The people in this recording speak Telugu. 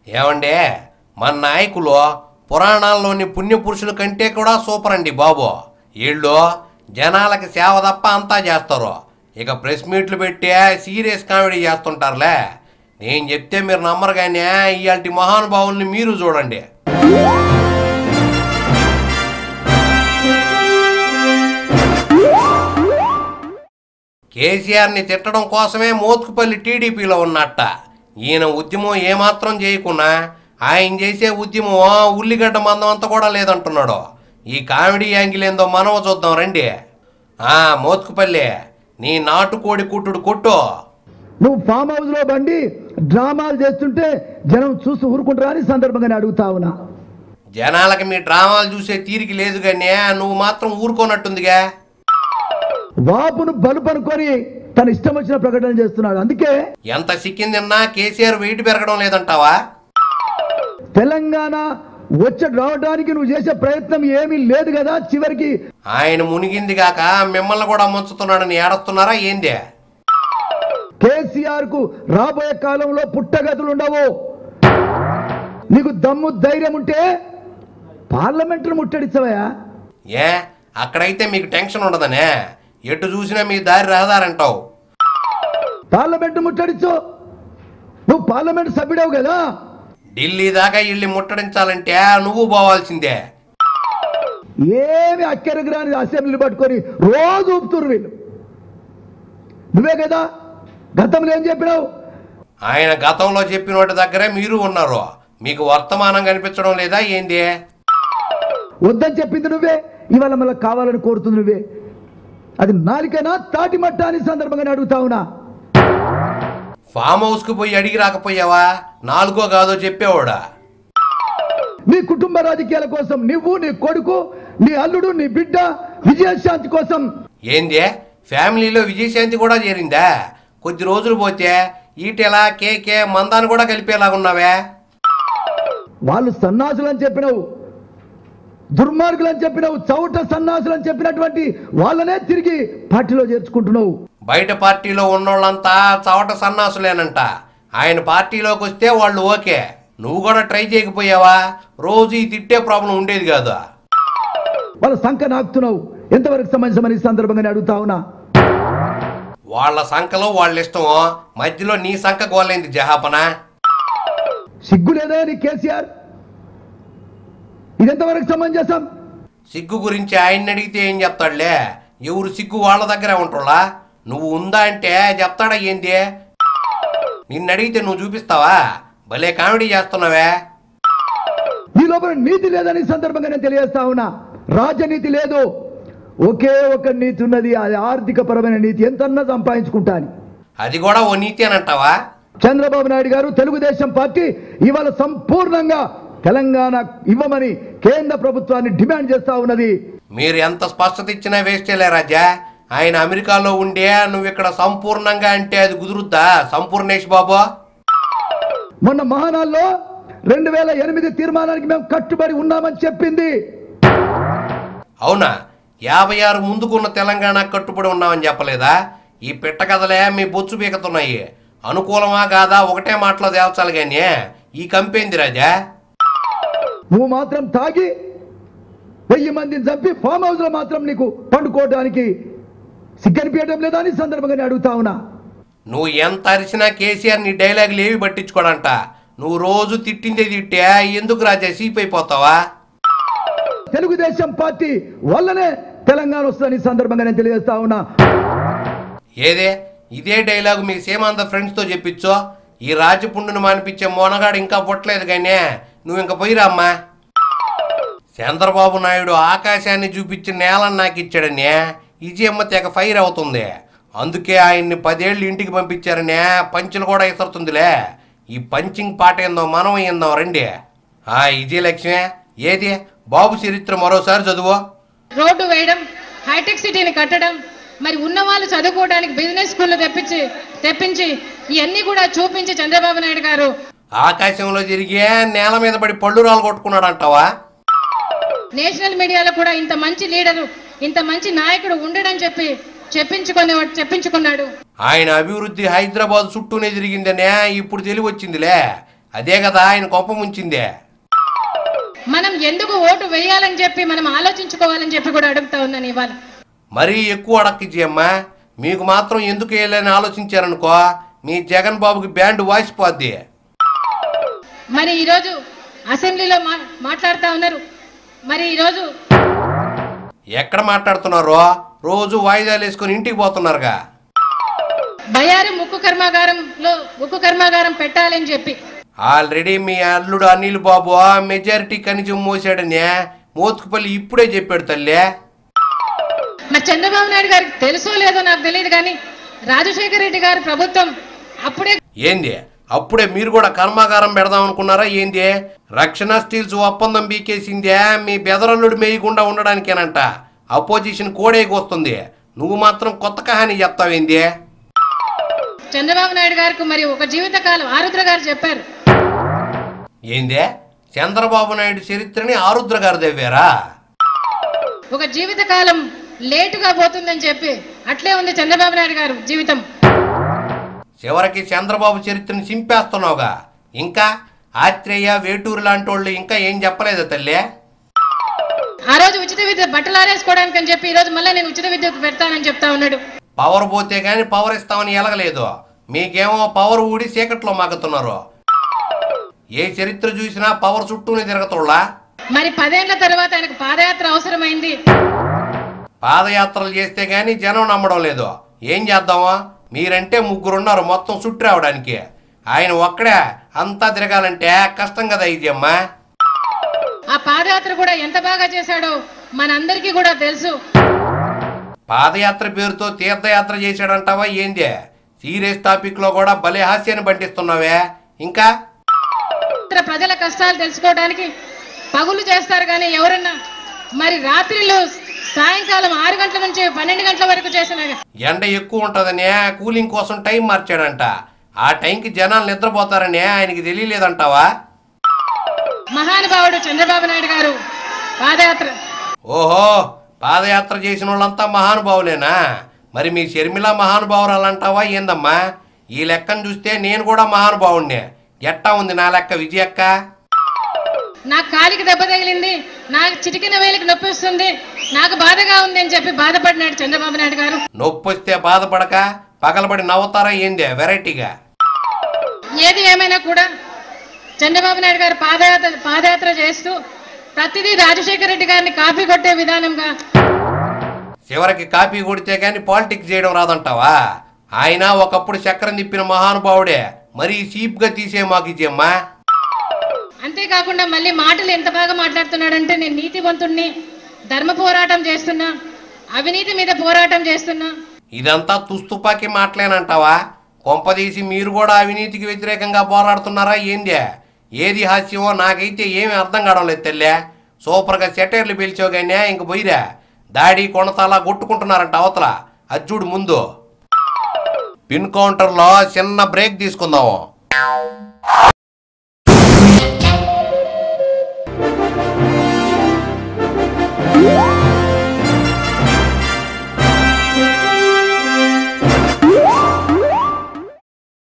ఏమండే మన నాయకులు పురాణాల్లోని పుణ్యపురుషుల కంటే కూడా సూపర్ అండి బాబు వీళ్ళు జనాలకి సేవ తప్ప అంతా చేస్తారు ఇక ప్రెస్ మీట్లు పెట్టే సీరియస్ కామెడీ చేస్తుంటారులే నేను చెప్తే మీరు నమ్మరు కానీ ఇలాంటి మహానుభావుల్ని మీరు చూడండి కేసీఆర్ని తిట్టడం కోసమే మోత్కుపల్లి టీడీపీలో ఉన్నట్ట ఈయన ఉద్యమం ఏమాత్రం చేయకున్నా ఆయన చేసే ఉద్యమం ఉల్లిగడ్డ మందం అంతా కూడా లేదంటున్నాడు ఈ కామెడీ యాంగిల్ ఏందో మనం చూద్దాం రండి ఆ మోత్కుపల్లి నీ నాటుకోడి కుట్టుడు కొట్టు నువ్వు ఫామ్ హౌస్ లో బండి డ్రామాలు చేస్తుంటే జనం చూసి ఊరుకుంటారా అని సందర్భంగా నేను అడుగుతా ఉన్నా జనాలకి మీ డ్రామాలు చూసే తీరిక లేదు కానీ నువ్వు మాత్రం ఊరుకోనట్టుందిగా వాపును బలుపు అనుకొని తన ఇష్టం వచ్చిన ప్రకటన చేస్తున్నాడు అందుకే ఎంత సిక్కిందిన్నా కేసీఆర్ వెయిట్ పెరగడం లేదంటావా తెలంగాణ వచ్చి రావడానికి నువ్వు చేసే ప్రయత్నం ఏమీ లేదు కదా చివరికి ఆయన మునిగింది కాక మిమ్మల్ని కూడా ముంచుతున్నాడని ఏడుస్తున్నారా ఏందే కేసీఆర్ కు రాబోయే కాలంలో పుట్టగతులు ఉండవు నీకు దమ్ము ధైర్యం ఉంటే పార్లమెంటును ముట్టడిచ్చవయా ఏ అక్కడైతే మీకు టెన్షన్ ఉండదనే ఎటు చూసినా మీ దారి రహదారంటావు పార్లమెంటు ముట్టడిచ్చు నువ్వు పార్లమెంటు సభ్యుడవు కదా ఢిల్లీ దాకా ఇల్లు ముట్టడించాలంటే నువ్వు పోవాల్సిందే ఏమి అక్కరకు రాని అసెంబ్లీ పట్టుకొని రోజు ఊపుతురు వీళ్ళు నువ్వే కదా గతంలో ఏం చెప్పినావు ఆయన గతంలో చెప్పిన వాటి దగ్గరే మీరు ఉన్నారు మీకు వర్తమానం కనిపించడం లేదా ఏంది వద్దని చెప్పింది నువ్వే ఇవాళ మళ్ళీ కావాలని కోరుతుంది నువ్వే అది నాలికనా తాటి మట్ట అని సందర్భంగా నేను అడుగుతా ఉన్నా ఫామ్ హౌస్కి పోయి అడిగి రాకపోయావా నాలుగో కాదో చెప్పేవాడా నీ కుటుంబ రాజకీయాల కోసం నువ్వు నీ కొడుకు నీ అల్లుడు నీ బిడ్డ విజయశాంతి కోసం ఏంది ఫ్యామిలీలో విజయశాంతి కూడా చేరిందా కొద్ది రోజులు పోతే ఈటెలా కేకే మందాన్ని కూడా కలిపేలాగున్నావే వాళ్ళు సన్నాసులు అని చెప్పినావు దుర్మార్గులు అని చెప్పినావు చౌట సన్నాసులు అని చెప్పినటువంటి వాళ్ళనే తిరిగి పార్టీలో చేర్చుకుంటున్నావు బయట పార్టీలో ఉన్నోళ్ళంతా చవట సన్నాసులేనంట ఆయన పార్టీలోకి వస్తే వాళ్ళు ఓకే నువ్వు కూడా ట్రై చేయకపోయావా రోజు ఈ తిట్టే ప్రాబ్లం ఉండేది కాదు వాళ్ళ సంఖ నాకుతున్నావు ఎంతవరకు సంబంధించమని ఈ సందర్భంగా నేను అడుగుతా ఉన్నా వాళ్ళ సంఖలో వాళ్ళ ఇష్టం మధ్యలో నీ సంఖ గోలైంది జహాపన సిగ్గు లేదా నీ కేసీఆర్ ఇది ఎంతవరకు సమంజసం సిగ్గు గురించి ఆయన్ని అడిగితే ఏం చెప్తాడులే ఎవరు సిగ్గు వాళ్ళ దగ్గరే ఉంటులా నువ్వు ఉందా అంటే చెప్తాడా ఏంది నిన్ను అడిగితే నువ్వు చూపిస్తావా భలే కామెడీ చేస్తున్నావే నీ లోపల నీతి లేదని ఈ సందర్భంగా నేను తెలియజేస్తా ఉన్నా రాజనీతి లేదు ఒకే ఒక నీతి ఉన్నది అది ఆర్థిక పరమైన నీతి ఎంతన్నా సంపాదించుకుంటా అని అది కూడా ఓ నీతి అని అంటావా చంద్రబాబు నాయుడు గారు తెలుగుదేశం పార్టీ ఇవాళ సంపూర్ణంగా తెలంగాణ ఇవ్వమని కేంద్ర ప్రభుత్వాన్ని డిమాండ్ చేస్తా ఉన్నది మీరు ఎంత స్పష్టత ఇచ్చినా వేస్టేలే రాజా ఆయన అమెరికాలో ఉండే నువ్వు ఇక్కడ సంపూర్ణంగా అంటే అది కుదురుద్దా సంపూర్ణేష్ బాబు మొన్న మహానాల్లో రెండు వేల ఎనిమిది తీర్మానానికి మేము కట్టుబడి ఉన్నామని చెప్పింది అవునా యాభై ఆరు ముందుకున్న తెలంగాణ కట్టుబడి ఉన్నామని చెప్పలేదా ఈ పిట్ట కథలే మీ బొచ్చు పీకుతున్నాయి అనుకూలమా కాదా ఒకటే మాటలో తేల్చాలి కానీ ఈ కంపేంది రాజా నువ్వు మాత్రం తాగి వెయ్యి మందిని చంపి ఫామ్ హౌస్ లో మాత్రం నీకు పండుకోవడానికి సిగ్గనిపించడం లేదా అని ఈ సందర్భంగా నేను అడుగుతా ఉన్నా నువ్వు ఎంత అరిసినా కేసీఆర్ నీ డైలాగులు ఏవి పట్టించుకోడంట నువ్వు రోజు తిట్టిందే తిట్టే ఎందుకు రాజా సీప్ అయిపోతావా తెలుగుదేశం పార్టీ వల్లనే తెలంగాణ వస్తుందని ఈ సందర్భంగా నేను తెలియజేస్తా ఉన్నా ఏదే ఇదే డైలాగు మీ సీమాంత ఫ్రెండ్స్తో చెప్పించో ఈ రాజపుండును మానిపించే మోనగాడు ఇంకా పుట్టలేదు కానీ నువ్వు ఇంక పోయిరా అమ్మా చంద్రబాబు నాయుడు ఆకాశాన్ని చూపించి నేలని నాకు ఇచ్చాడని ఇజయమ్మ తెగ ఫైర్ అవుతుంది అందుకే ఆయన్ని పదేళ్ళు ఇంటికి పంపించారనే పంచులు కూడా ఇసరుతుందిలే ఈ పంచింగ్ పాట ఏందో మనం ఏందో రండి ఆ విజయలక్ష్మి ఏది బాబు చరిత్ర మరోసారి చదువు రోడ్డు వేయడం హైటెక్ సిటీని కట్టడం మరి ఉన్న వాళ్ళు చదువుకోవడానికి బిజినెస్ స్కూళ్ళు తెప్పించి తెప్పించి ఇవన్నీ కూడా చూపించి చంద్రబాబు నాయుడు గారు ఆకాశంలో తిరిగే నేల మీద పడి పళ్ళు రాలు కొట్టుకున్నాడు అంటావా నేషనల్ మీడియాలో కూడా ఇంత మంచి లీడరు ఇంత మంచి నాయకుడు ఉండడని చెప్పి చెప్పించుకొని చెప్పించుకున్నాడు ఆయన అభివృద్ధి హైదరాబాద్ చుట్టూనే తిరిగిందనే ఇప్పుడు తెలివి వచ్చిందిలే అదే కదా ఆయన కొంప ముంచిందే మనం ఎందుకు ఓటు వేయాలని చెప్పి మనం ఆలోచించుకోవాలని చెప్పి కూడా అడుగుతా ఉన్నాను ఇవాళ మరీ ఎక్కువ అడక్కిజీ అమ్మా మీకు మాత్రం ఎందుకు వేయాలని ఆలోచించారనుకో మీ జగన్ బాబుకి బ్యాండ్ వాసిపోద్ది మరి ఈరోజు అసెంబ్లీలో మా మాట్లాడుతూ ఉన్నారు మరి ఈరోజు ఎక్కడ మాట్లాడుతున్నారో రోజు వాయిదాలు వేసుకొని ఇంటికి పోతున్నారుగా బయారి ముక్కు కర్మాగారంలో ఉక్కు కర్మాగారం పెట్టాలని చెప్పి ఆల్రెడీ మీ అల్లుడు అనిల్ బాబు మెజారిటీ కనిజం మోసాడనే మోతుకుపల్లి ఇప్పుడే చెప్పాడు తల్లే మరి చంద్రబాబు నాయుడు గారికి తెలుసో లేదో నాకు తెలియదు కానీ రాజశేఖర రెడ్డి గారి ప్రభుత్వం అప్పుడే ఏంది అప్పుడే మీరు కూడా కర్మాగారం పెడదాం అనుకున్నారా ఏంది రక్షణ స్టీల్స్ ఒప్పందం బీకేసిందే మీ బెదరల్లుడు మేయకుండా ఉండడానికేనంట అపోజిషన్ కోడేకొస్తుంది నువ్వు మాత్రం కొత్త కహాని చెప్తావేంది చంద్రబాబు నాయుడు గారికి మరి ఒక జీవితకాలం ఆరుద్ర గారు చెప్పారు ఏందే చంద్రబాబు నాయుడు చరిత్రని ఆరుద్ర గారు దవ్వారా ఒక జీవితకాలం లేటుగా పోతుందని చెప్పి అట్లే ఉంది చంద్రబాబు నాయుడు గారు జీవితం చివరికి చంద్రబాబు చరిత్రని చింపేస్తున్నావుగా ఇంకా ఆత్రేయ వేటూరు లాంటి వాళ్ళు ఇంకా ఏం చెప్పలేదా తల్లి ఆ రోజు ఉచిత విద్య బట్టలు ఆరేసుకోవడానికి అని చెప్పి ఈ రోజు మళ్ళీ నేను ఉచిత విద్యుత్ పెడతానని చెప్తా ఉన్నాడు పవర్ పోతే గాని పవర్ ఇస్తామని ఎలగలేదు మీకేమో పవర్ ఊడి చీకట్లో మాగుతున్నారు ఏ చరిత్ర చూసినా పవర్ చుట్టూనే తిరగతుళ్ళా మరి పదేళ్ల తర్వాత ఆయనకు పాదయాత్ర అవసరమైంది పాదయాత్రలు చేస్తే గాని జనం నమ్మడం లేదు ఏం చేద్దామా మీరంటే ముగ్గురున్నారు మొత్తం చుట్టూ రావడానికి ఆయన ఒక్కడే అంతా తిరగాలంటే కష్టం కదా ఇది అమ్మా ఆ పాదయాత్ర కూడా ఎంత బాగా చేశాడో మనందరికీ కూడా తెలుసు పాదయాత్ర పేరుతో తీర్థయాత్ర చేశాడంటావా ఏంది సీరియస్ టాపిక్ లో కూడా భలే హాస్యాన్ని పండిస్తున్నావే ఇంకా ఇతర ప్రజల కష్టాలు తెలుసుకోవడానికి పగులు చేస్తారు కానీ ఎవరన్నా మరి రాత్రిళ్ళు సాయంకాలం ఆరు గంటల నుంచి పన్నెండు గంటల వరకు చేసిన ఎండ ఎక్కువ ఉంటుందని కూలింగ్ కోసం టైం మార్చాడంట ఆ టైంకి జనాలు నిద్రపోతారని ఆయనకి తెలియలేదంటావా మహానుభావుడు చంద్రబాబు నాయుడు గారు పాదయాత్ర ఓహో పాదయాత్ర చేసిన వాళ్ళంతా మహానుభావులేనా మరి మీ షర్మిల మహానుభావురాలంటావా ఏందమ్మా ఈ లెక్కను చూస్తే నేను కూడా మహానుభావుణ్ణే ఎట్టా ఉంది నా లెక్క విజయక్క నాకు కాలికి దెబ్బ తగిలింది నాకు చిటికిన వేలికి నొప్పి వస్తుంది నాకు బాధగా ఉంది అని చెప్పి బాధపడినాడు చంద్రబాబు నాయుడు గారు నొప్పి వస్తే బాధపడక పగలబడి నవ్వుతారా ఏందే వెరైటీగా ఏది ఏమైనా కూడా చంద్రబాబు నాయుడు గారు పాదయాత్ర పాదయాత్ర చేస్తూ ప్రతిదీ రాజశేఖర రెడ్డి గారిని కాపీ కొట్టే విధానంగా చివరికి కాపీ కొడితే గాని పాలిటిక్స్ చేయడం రాదంటావా ఆయన ఒకప్పుడు చక్రం తిప్పిన మహానుభావుడే మరీ చీప్గా తీసే మాకు ఇచ్చేమ్మా అంతేకాకుండా మళ్ళీ మాటలు ఎంత బాగా మాట్లాడుతున్నాడంటే నేను నీతివంతుణ్ణి ధర్మ పోరాటం చేస్తున్నా అవినీతి మీద పోరాటం చేస్తున్నా ఇదంతా తుస్తుపాకి మాటలేనంటావా కొంపదీసి మీరు కూడా అవినీతికి వ్యతిరేకంగా పోరాడుతున్నారా ఏందే ఏది హాస్యమో నాకైతే ఏమీ అర్థం కావడం లేదు తెల్లే సూపర్గా సెటైర్లు పిలిచావు కానీ ఇంక పోయిరా దాడి కొనతాలా కొట్టుకుంటున్నారంట అవతల అజ్జుడు ముందు పిన్ కౌంటర్లో చిన్న బ్రేక్ తీసుకుందాము